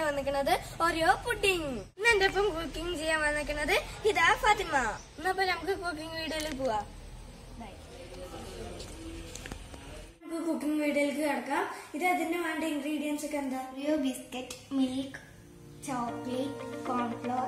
ചെയ്യാൻ വന്നിരിക്കുന്നത് ഓരോ പുഡിംഗ് ഇന്ന് എന്റെ ഒപ്പം കുക്കിംഗ് ചെയ്യാൻ വന്നിരിക്കുന്നത് ഇതാ ഫാത്തിമ എന്നപ്പോ നമുക്ക് കുക്കിംഗ് വീഡിയോയിൽ പോവാ നമുക്ക് കുക്കിംഗ് വീഡിയോയിലേക്ക് കിടക്കാം ഇത് അതിന് വേണ്ട ഇൻഗ്രീഡിയൻസ് ഒക്കെ എന്താ റിയോ biscuit milk chocolate cornflour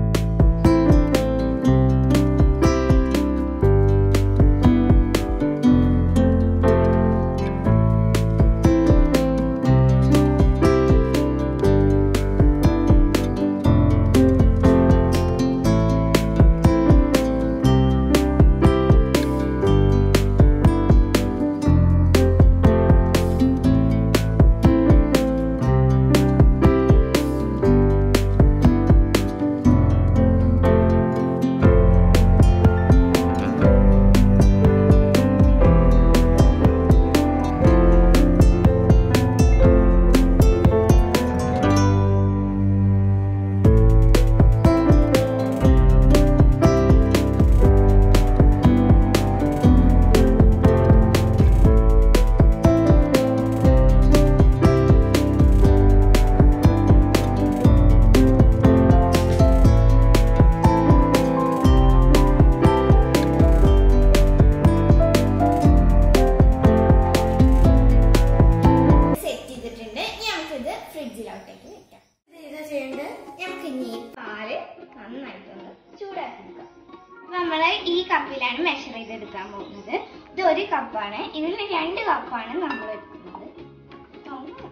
set ചെയ്തിട്ടുണ്ട് ഇനി നമുക്കിത് ഫ്രിഡ്ജിലോട്ടേക്ക് വെക്കാം ഇത് ഏതാ ചെയ്യേണ്ടത് നമുക്ക് ഇനി ഈ പാല് നന്നായിട്ടൊന്ന് ചൂടാക്കി എടുക്കാം അപ്പൊ നമ്മള് ഈ കപ്പിലാണ് മെഷർ ചെയ്തെടുക്കാൻ പോകുന്നത് ഇത് ഒരു കപ്പാണ് ഇതിൽ രണ്ട് കപ്പാണ് നമ്മൾ എടുക്കുന്നത് ഒന്ന്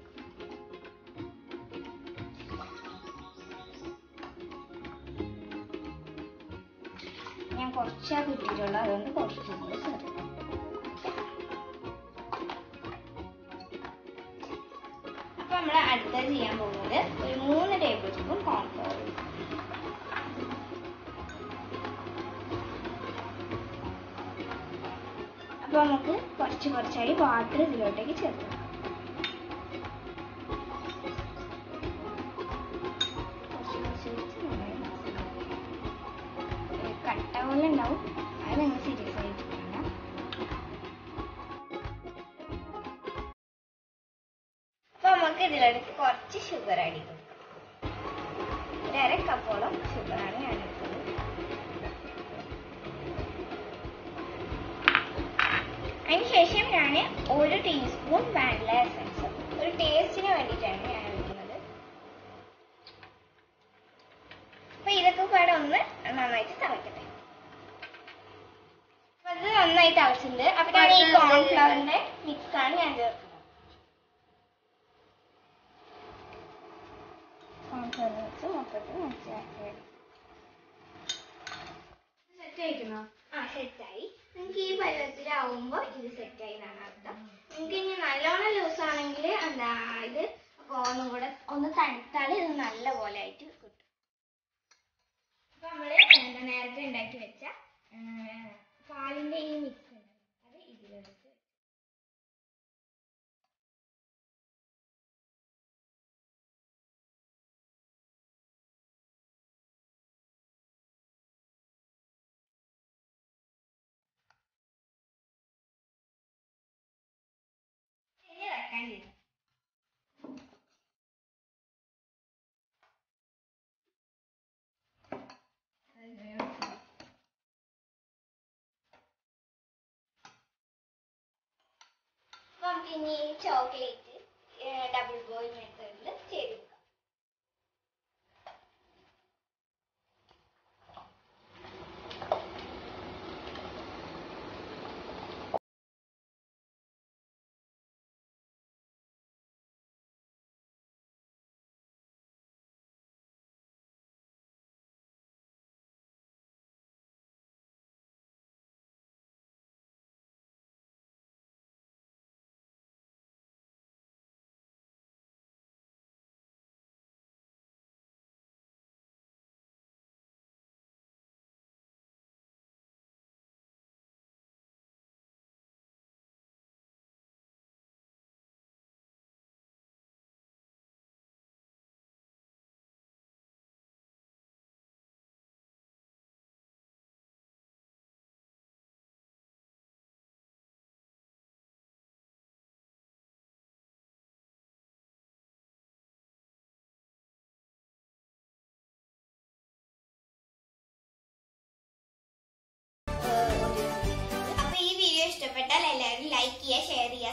ഞാൻ കുറച്ചാ കിട്ടിയിട്ടുള്ളൂ അതുകൊണ്ട് കുറച്ചും കൂടി ചേർക്കാം അപ്പൊ നമ്മൾ അടുത്തത് ചെയ്യാൻ പോകുന്നത് ഒരു മൂന്ന് ടേബിൾ സ്പൂൺ കോൺഫ്ലവർ അപ്പൊ നമുക്ക് കുറച്ച് കുറച്ചായി വാട്ടർ ഇതിലോട്ടേക്ക് ചേർക്കാം കുറച്ച് കുറച്ച് വെച്ച് നന്നായി mix ചെയ്യാം. ഒരു കട്ട പോലെ ഉണ്ടാവും അത് നിങ്ങൾ സീരിയസ് ആയിട്ട് വേണം അപ്പൊ നമുക്ക് ഇതിലേക്ക് കുറച്ച് ഷുഗർ ആഡ് ചെയ്ത് കൊടുക്കാം ഒരു അര കപ്പോളം ഷുഗറാണ് ഞാൻ എടുത്തത് അതിനുശേഷം ഞാൻ ഒരു ടീസ്പൂൺ വാനില എസൻസ് ഒരു ടേസ്റ്റിന് വേണ്ടിയിട്ടാണ് ഞാൻ എടുക്കുന്നത് അപ്പൊ ഇതൊക്കെ കൂടെ ഒന്ന് നന്നായിട്ട് തിളക്കട്ടെ അപ്പൊ അത് നന്നായി തിളച്ചിട്ടുണ്ട് അപ്പൊ ഞാൻ ഈ കോൺഫ്ലവറിന്റെ മിക്സ് ആണ് ഞാൻ ചേർക്കുന്നത് കോൺഫ്ലവർ മിക്സ് മൊത്തത്തിൽ മനസ്സിലാക്കി സെറ്റ് ആയിക്കണോ ആ സെറ്റായി നിങ്ങൾക്ക് ഈ പരുവത്തിലാവുമ്പോൾ ഇത് സെറ്റായി എന്നാണ് അർത്ഥം നിങ്ങൾക്ക് ഇനി നല്ലോണം ലൂസ് ആണെങ്കിൽ എന്താ ഇത് ഒന്നും കൂടെ ഒന്ന് തണുത്താൽ ഇത് നല്ല പോലെ ആയിട്ട് കിട്ടും അപ്പൊ നമ്മള് എന്താ നേരത്തെ ഉണ്ടാക്കി വെച്ച ആ, പാലിന്റെ ഈ മിക്സ് ഉണ്ട് അത് ഇതിലെടുത്ത് ഇനി വെക്കാൻ ചെയ്തു അപ്പൊ നമുക്ക് ഇനി ചോക്ലേറ്റ് ഡബിൾ ബോയിൽ മെത്തേഡിൽ ചെയ്തു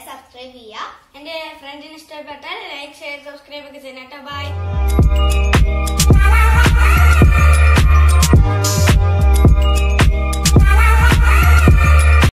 സബ്സ്ക്രൈബ് ചെയ്യുക എന്റെ ഫ്രണ്ടിന് ഇഷ്ടപ്പെട്ടാൽ ലൈക്ക് ഷെയർ സബ്സ്ക്രൈബ് ഒക്കെ ചെയ്യണം കേട്ടോ ബൈ